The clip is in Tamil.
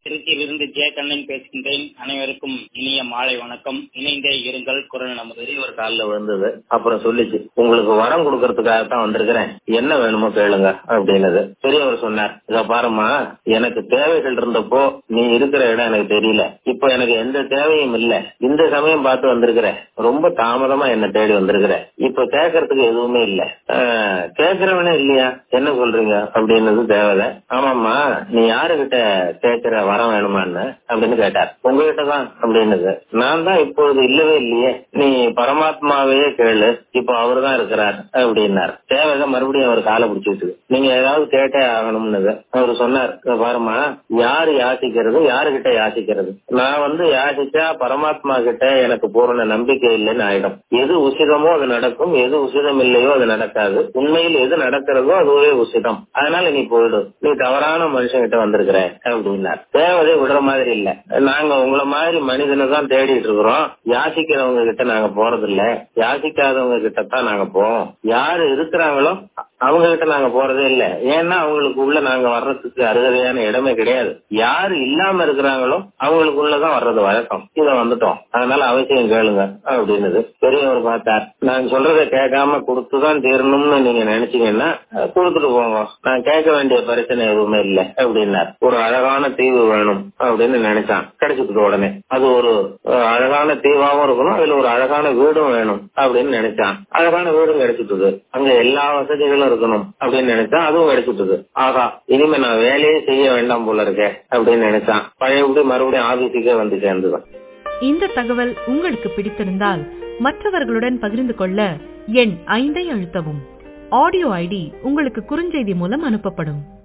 திருச்சியிலிருந்து ஜே கண்ணன் பேசுகின்றேன் அனைவருக்கும் இனிய மாலை வணக்கம் இணைந்தே இருங்கள் குரல் நமது ஒரு காலில் விழுந்தது அப்புறம் சொல்லிச்சு உங்களுக்கு வரம் கொடுக்கறதுக்காக தான் வந்திருக்கிறேன் என்ன வேணுமோ கேளுங்க அப்படின்னது பெரியவர் சொன்னார் இத பாருமா எனக்கு தேவைகள் இருந்தப்போ நீ இருக்கிற இடம் எனக்கு தெரியல இப்போ எனக்கு எந்த தேவையும் இல்ல இந்த சமயம் பார்த்து வந்திருக்கிற ரொம்ப தாமதமா என்ன தேடி வந்திருக்கிற இப்ப கேட்கறதுக்கு எதுவுமே இல்ல ஆஹ், கேட்கறவனே இல்லையா என்ன சொல்றீங்க அப்படின்னது தேவதை ஆமாம்மா நீ யாருகிட்ட கேட்கிற வரம் வேணுமான்னு அப்படின்னு கேட்டார் உங்ககிட்ட தான் அப்படின்னது நான் தான் இப்பொழுது இல்லவே இல்லையே நீ பரமாத்மாவையே கேளு இப்போ அவர் தான் இருக்கிறார் அப்படின்னார் தேவதை மறுபடியும் அவர் காலை பிடிச்சிட்டு நீங்க ஏதாவது கேட்டே ஆகணும்னு அவர் சொன்னார் "இங்க பாரும்மா யாரு யாசிக்கிறது யாருகிட்ட யாசிக்கிறது நான் வந்து யாசிச்சா பரமாத்மா கிட்ட எனக்கு பூரண நம்பிக்கை இல்லைன்னு ஆயிடும் எது உசிதமோ அது நடக்கும் எது உசிதம் இல்லையோ அது நடக்காது உண்மையில் எது நடக்கிறதோ அதுவே உசிதம் அதனால நீ போயிடு நீ தவறான மனுஷங்கிட்ட வந்திருக்கிற அப்படின்னார் தேவதை விடுற மாதிரி இல்ல நாங்க உங்களை மாதிரி மனிதனை தான் தேடிட்டு இருக்கிறோம் யாசிக்கிறவங்க கிட்ட நாங்க போறது இல்ல யாசிக்காதவங்க கிட்ட தான் நாங்க போவோம் யாரு இருக்கிறாங்களோ அவங்க கிட்ட நாங்க போறதே இல்ல ஏன்னா அவங்களுக்கு உள்ள நாங்க வர்றதுக்கு அருகதையான இடமே கிடையாது யாரு இல்லாம இருக்கிறாங்களோ அவங்களுக்கு உள்ளதான் வர்றது வழக்கம் இத வந்துட்டோம் அதனால அவசியம் கேளுங்க அப்படின்னது பெரியவர் பார்த்தார் நான் சொல்றதை கேட்காம கொடுத்துதான் தீரணும்னு நீங்க நினைச்சீங்கன்னா அஹ், கொடுத்துட்டு போங்க நான் கேட்க வேண்டிய பிரச்சனை எதுவுமே இல்ல அப்படின்னார் ஒரு அழகான தீவு வேணும் அப்படின்னு நினைச்சான் கிடைச்சிட்டு உடனே அது ஒரு அஹ், அழகான தீவாவும் இருக்கணும் அதுல ஒரு அழகான வீடும் வேணும் அப்படின்னு நினைச்சான் அழகான வீடும் கிடைச்சிட்டுது அங்க எல்லா வசதிகளும் இருக்கணும் அப்படின்னு நினைச்சான் அதுவும் கிடைச்சிட்டுது ஆகா இனிமே நான் வேலையே செய்ய வேண்டாம் போல இருக்கே அப்படின்னு நினைச்சான் பழையபடி மறுபடியும் ஆபீஸுக்கே வந்து சேர்ந்துதான் இந்த தகவல் உங்களுக்கு பிடித்திருந்தால் மற்றவர்களுடன் பகிர்ந்து கொள்ள எண் ஐந்தை அழுத்தவும் ஆடியோ ஐடி உங்களுக்கு குறுஞ்செய்தி மூலம் அனுப்பப்படும்